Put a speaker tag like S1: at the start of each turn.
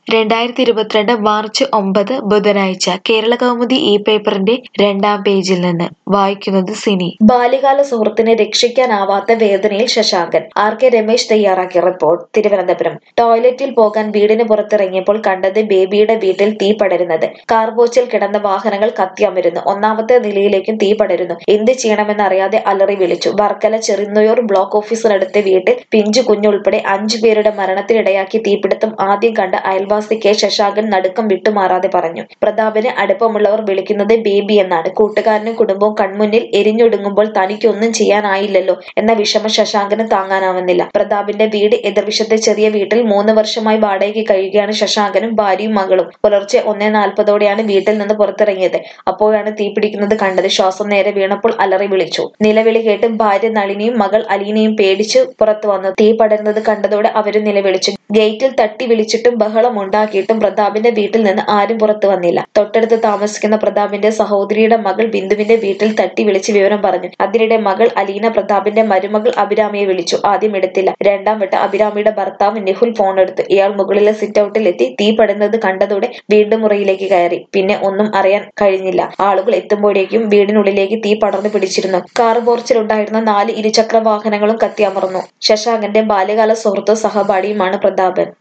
S1: രണ്ടായിരത്തി ഇരുപത്തിരണ്ട് മാർച്ച് ഒമ്പത് ബുധനാഴ്ച കേരളകൗമുദി ഈ പേപ്പറിന്റെ രണ്ടാം പേജിൽ നിന്ന് വായിക്കുന്നത് സിനി ബാല്യകാല സുഹൃത്തിനെ രക്ഷിക്കാനാവാത്ത വേദനയിൽ ശശാങ്കൻ ആർ കെ രമേശ് തയ്യാറാക്കിയ റിപ്പോർട്ട് തിരുവനന്തപുരം ടോയ്ലറ്റിൽ പോകാൻ വീടിന് പുറത്തിറങ്ങിയപ്പോൾ കണ്ടത് ബേബിയുടെ വീട്ടിൽ തീ പടരുന്നത് കാർപോച്ചിൽ കിടന്ന വാഹനങ്ങൾ കത്തിയമരുന്നു ഒന്നാമത്തെ നിലയിലേക്കും തീ പടരുന്നു എന്ത് ചെയ്യണമെന്നറിയാതെ അലറി വിളിച്ചു വർക്കല ചെറിയന്നൂർ ബ്ലോക്ക് ഓഫീസിനടുത്ത വീട്ടിൽ പിഞ്ചു കുഞ്ഞുൾപ്പെടെ അഞ്ചു പേരുടെ മരണത്തിനിടയാക്കി തീപിടുത്തം ആദ്യം കണ്ട അയൽവാസി കെ ശശാങ്കൻ നടുക്കം വിട്ടുമാറാതെ പറഞ്ഞു പ്രതാപന് അടുപ്പമുള്ളവർ വിളിക്കുന്നത് ബേബി എന്നാണ് കൂട്ടുകാരനും കുടുംബവും കൺമുന്നിൽ എരിഞ്ഞൊടുങ്ങുമ്പോൾ തനിക്കൊന്നും ചെയ്യാനായില്ലല്ലോ എന്ന വിഷമം ശശാങ്കന് താങ്ങാനാവുന്നില്ല പ്രതാപിന്റെ വീട് എതിർവശത്തെ ചെറിയ വീട്ടിൽ മൂന്ന് വർഷമായി വാടകയ്ക്ക് കഴിയുകയാണ് ശശാങ്കനും ഭാര്യയും മകളും പുലർച്ചെ ഒന്നേ നാൽപ്പതോടെയാണ് വീട്ടിൽ നിന്ന് പുറത്തിറങ്ങിയത് അപ്പോഴാണ് തീപിടിക്കുന്നത് കണ്ടത് ശ്വാസം നേരെ വീണപ്പോൾ അലറി വിളിച്ചു നിലവിളി കേട്ട് ഭാര്യ നളിനിയും മകൾ അലീനയും പേടിച്ച് പുറത്തു വന്നു തീ പടരുന്നത് കണ്ടതോടെ അവരും നിലവിളിച്ചു ഗേറ്റിൽ തട്ടി വിളിച്ചിട്ടും ബഹളം ഉണ്ടാക്കിയിട്ടും പ്രതാപിന്റെ വീട്ടിൽ നിന്ന് ആരും പുറത്തു വന്നില്ല തൊട്ടടുത്ത് താമസിക്കുന്ന പ്രതാപിന്റെ സഹോദരിയുടെ മകൾ ബിന്ദുവിന്റെ വീട്ടിൽ തട്ടി വിളിച്ച് വിവരം പറഞ്ഞു അതിനിടെ മകൾ അലീന പ്രതാപിന്റെ മരുമകൾ അഭിരാമിയെ വിളിച്ചു ആദ്യം എടുത്തില്ല രണ്ടാം വട്ടം അഭിരാമിയുടെ ഭർത്താവ് നിഹുൽ ഫോൺ എടുത്തു ഇയാൾ മുകളിലെ സിറ്റ് ഔട്ടിൽ എത്തി തീ പടുന്നത് കണ്ടതോടെ വീണ്ടും മുറിയിലേക്ക് കയറി പിന്നെ ഒന്നും അറിയാൻ കഴിഞ്ഞില്ല ആളുകൾ എത്തുമ്പോഴേക്കും വീടിനുള്ളിലേക്ക് തീ പടർന്നു പിടിച്ചിരുന്നു കാർ പോർച്ചിലുണ്ടായിരുന്ന നാല് ഇരുചക്ര വാഹനങ്ങളും കത്തിയമർന്നു ശശാങ്കന്റെ ബാല്യകാല സുഹൃത്തും സഹപാഠിയുമാണ് പ്രതാപൻ